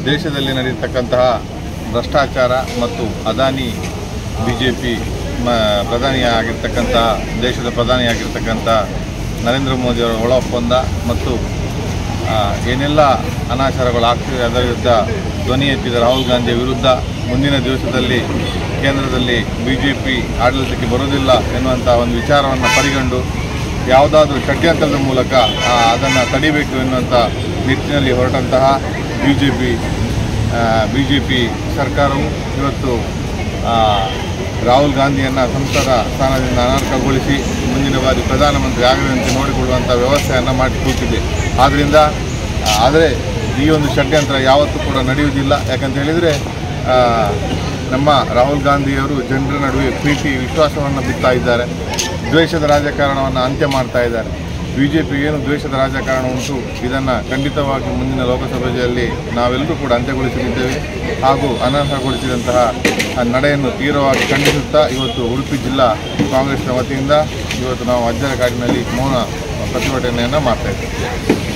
ದೇಶದಲ್ಲಿ ನಡೆಯತಕ್ಕಂತಹ ಭ್ರಷ್ಟಾಚಾರ ಮತ್ತು ಅದಾನಿ ಬಿ ಜೆ ಪಿ ಪ್ರಧಾನಿಯಾಗಿರ್ತಕ್ಕಂಥ ದೇಶದ ಪ್ರಧಾನಿಯಾಗಿರ್ತಕ್ಕಂಥ ನರೇಂದ್ರ ಮೋದಿಯವರ ಒಳ ಒಪ್ಪಂದ ಮತ್ತು ಆ, ಏನೆಲ್ಲ ಅನಾಚಾರಗಳು ಆಗ್ತಿವೆ ಅದರ ವಿರುದ್ಧ ಧ್ವನಿ ಎತ್ತಿದ ರಾಹುಲ್ ಗಾಂಧಿಯ ವಿರುದ್ಧ ಮುಂದಿನ ದಿವಸದಲ್ಲಿ ಕೇಂದ್ರದಲ್ಲಿ ಬಿ ಜೆ ಪಿ ಆಡಳಿತಕ್ಕೆ ಬರುವುದಿಲ್ಲ ಎನ್ನುವಂಥ ಒಂದು ವಿಚಾರವನ್ನು ಪರಿಗಂಡು ಯಾವುದಾದ್ರೂ ಷಡ್ಯಂತ್ರದ ಮೂಲಕ ಅದನ್ನು ತಡಿಬೇಕು ಎನ್ನುವಂಥ ನಿಟ್ಟಿನಲ್ಲಿ ಹೊರಟಂತಹ B J P B J P ಸರ್ಕಾರವು ಇವತ್ತು ಆ, ರಾಹುಲ್ ಗಾಂಧಿಯನ್ನು ಸಂಸದ ಸ್ಥಾನದಿಂದ ಅನರ್ಹಗೊಳಿಸಿ ಮುಂದಿನ ಬಾರಿ ಪ್ರಧಾನಮಂತ್ರಿ ಆಗದಂತೆ ನೋಡಿಕೊಳ್ಳುವಂಥ ವ್ಯವಸ್ಥೆಯನ್ನು ಮಾಡಿ ಕೂತಿದೆ ಆದ್ದರಿಂದ ಆದರೆ ಈ ಒಂದು ಷಡ್ಯಂತ್ರ ಯಾವತ್ತೂ ಕೂಡ ನಡೆಯುವುದಿಲ್ಲ ಯಾಕಂತ ಹೇಳಿದರೆ ಆ, ನಮ್ಮ ರಾಹುಲ್ ಗಾಂಧಿಯವರು ಜನರ ನಡುವೆ ಪ್ರೀತಿ ವಿಶ್ವಾಸವನ್ನು ಬಿತ್ತಾ ಇದ್ದಾರೆ ದ್ವೇಷದ ರಾಜಕಾರಣವನ್ನು ಅಂತ್ಯ ಮಾಡ್ತಾ ಇದ್ದಾರೆ ಬಿ ಜೆ ಪಿ ಏನು ದ್ವೇಷದ ರಾಜಕಾರಣ ಉಂಟು ಇದನ್ನು ಖಂಡಿತವಾಗಿ ಮುಂದಿನ ಲೋಕಸಭೆಯಲ್ಲಿ ನಾವೆಲ್ಲರೂ ಕೂಡ ಅಂತ್ಯಗೊಳಿಸಲಿದ್ದೇವೆ ಹಾಗೂ ಅನರ್ಹಗೊಳಿಸಿದಂತಹ ಆ ನಡೆಯನ್ನು ತೀವ್ರವಾಗಿ ಖಂಡಿಸುತ್ತಾ ಇವತ್ತು ಉಡುಪಿ ಜಿಲ್ಲಾ ಕಾಂಗ್ರೆಸ್ನ ವತಿಯಿಂದ ಇವತ್ತು ನಾವು ಅಜ್ಜರ ಕಾಡಿನಲ್ಲಿ ಮೌನ ಪ್ರತಿಭಟನೆಯನ್ನು ಮಾಡ್ತಾ ಇದ್ದೇವೆ